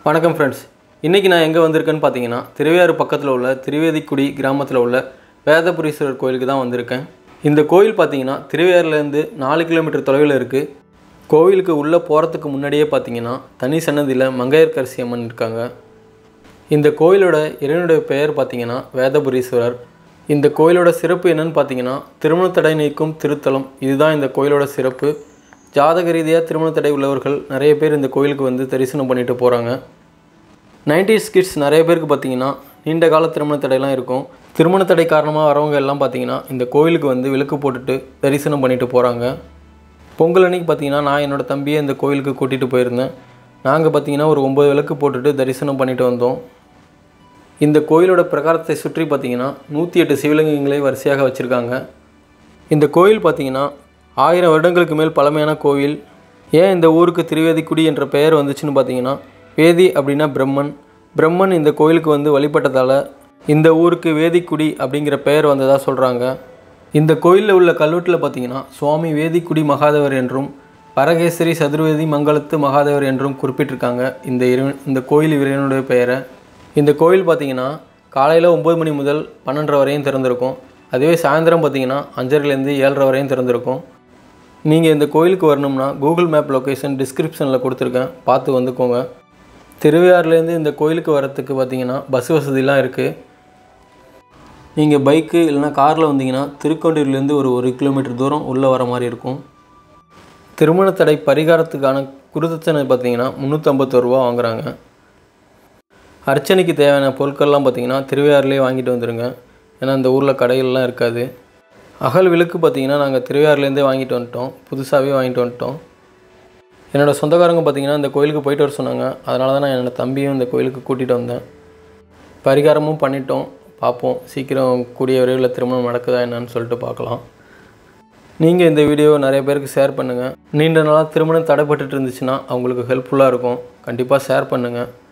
வணக்கம் ஃப்ரெண்ட்ஸ் இன்றைக்கி நான் எங்கே வந்திருக்கேன்னு பார்த்தீங்கன்னா திருவையாறு பக்கத்தில் உள்ள திருவேதிக்குடி கிராமத்தில் உள்ள வேதபுரீஸ்வரர் கோயிலுக்கு தான் வந்திருக்கேன் இந்த கோயில் பார்த்தீங்கன்னா திருவையாறுலேருந்து நாலு கிலோமீட்டர் தொலைவில் இருக்குது கோவிலுக்கு உள்ளே போகிறதுக்கு முன்னாடியே பார்த்தீங்கன்னா தனி சன்னதியில் மங்கையர்கரசி அம்மன் இருக்காங்க இந்த கோயிலோட இறைவனுடைய பெயர் பார்த்தீங்கன்னா வேதபுரீஸ்வரர் இந்த கோயிலோட சிறப்பு என்னன்னு பார்த்தீங்கன்னா திருமண தடை நீக்கும் திருத்தலம் இதுதான் இந்த கோயிலோட சிறப்பு ஜாதக ரீதியாக திருமண தடை உள்ளவர்கள் நிறைய பேர் இந்த கோயிலுக்கு வந்து தரிசனம் பண்ணிட்டு போகிறாங்க நைன்டிஸ் கிட்ஸ் நிறைய பேருக்கு பார்த்தீங்கன்னா நீண்ட கால திருமண தடையெல்லாம் இருக்கும் திருமண தடை காரணமாக வரவங்க எல்லாம் பார்த்தீங்கன்னா இந்த கோயிலுக்கு வந்து விளக்கு போட்டுட்டு தரிசனம் பண்ணிட்டு போகிறாங்க பொங்கல் அன்னைக்கு பார்த்தீங்கன்னா நான் என்னோட தம்பியை இந்த கோயிலுக்கு கூட்டிகிட்டு போயிருந்தேன் நாங்கள் பார்த்தீங்கன்னா ஒரு ஒம்பது விளக்கு போட்டுட்டு தரிசனம் பண்ணிட்டு வந்தோம் இந்த கோயிலோட பிரகாரத்தை சுற்றி பார்த்தீங்கன்னா நூற்றி எட்டு சிவலிங்கங்களை வரிசையாக வச்சுருக்காங்க இந்த கோயில் பார்த்தீங்கன்னா ஆயிரம் வருடங்களுக்கு மேல் பழமையான கோயில் ஏன் இந்த ஊருக்கு திருவேதிக்குடி என்ற பெயர் வந்துச்சுன்னு பார்த்தீங்கன்னா வேதி அப்படின்னா பிரம்மன் பிரம்மன் இந்த கோயிலுக்கு வந்து வழிபட்டதால் இந்த ஊருக்கு வேதிக்குடி அப்படிங்கிற பெயர் வந்ததாக சொல்கிறாங்க இந்த கோயிலில் உள்ள கல்வெட்டில் பார்த்தீங்கன்னா சுவாமி வேதிக்குடி மகாதேவர் என்றும் பரகேசரி சதுர்வேதி மங்களத்து மகாதேவர் என்றும் குறிப்பிட்டிருக்காங்க இந்த இறைவன் இந்த கோயில் இறைவனுடைய பெயரை இந்த கோயில் பார்த்தீங்கன்னா காலையில் ஒம்பது மணி முதல் பன்னெண்டரை வரையும் திறந்திருக்கும் அதுவே சாயந்தரம் பார்த்தீங்கன்னா அஞ்சரைலேருந்து ஏழரை வரையும் திறந்திருக்கும் நீங்கள் இந்த கோயிலுக்கு வரணும்னா கூகுள் மேப் லொக்கேஷன் டிஸ்கிரிப்ஷனில் கொடுத்துருக்கேன் பார்த்து வந்துக்கோங்க திருவையாறுலேருந்து இந்த கோயிலுக்கு வரத்துக்கு பார்த்தீங்கன்னா பஸ் வசதிலாம் இருக்குது நீங்கள் பைக்கு இல்லைனா காரில் வந்தீங்கன்னா திருக்கொண்டூர்லேருந்து ஒரு ஒரு கிலோமீட்டர் தூரம் உள்ளே வர மாதிரி இருக்கும் திருமண தடை பரிகாரத்துக்கான குருதட்சணை பார்த்தீங்கன்னா முந்நூற்றம்பத்தோரு ரூபா வாங்குறாங்க அர்ச்சனைக்கு தேவையான பொருட்கள்லாம் பார்த்தீங்கன்னா திருவையாறுலேயே வாங்கிட்டு வந்துடுங்க ஏன்னா இந்த ஊரில் கடைகள்லாம் இருக்காது அகல் விளக்கு பார்த்தீங்கன்னா நாங்கள் திருவையாறுலேருந்தே வாங்கிட்டு வந்துட்டோம் புதுசாகவே வாங்கிட்டு வந்துட்டோம் என்னோடய சொந்தக்காரங்க பார்த்தீங்கன்னா இந்த கோயிலுக்கு போயிட்டு வர சொன்னாங்க அதனால தான் நான் என்னோடய தம்பியும் இந்த கோயிலுக்கு கூட்டிகிட்டு வந்தேன் பரிகாரமும் பண்ணிட்டோம் பார்ப்போம் சீக்கிரம் கூடிய விரைவில் திருமணம் நடக்குதா என்னன்னு சொல்லிட்டு பார்க்கலாம் நீங்கள் இந்த வீடியோவை நிறைய பேருக்கு ஷேர் பண்ணுங்கள் நீண்ட நாளாக திருமணம் தடைப்பட்டுட்டு இருந்துச்சுன்னா அவங்களுக்கு ஹெல்ப்ஃபுல்லாக இருக்கும் கண்டிப்பாக ஷேர் பண்ணுங்கள்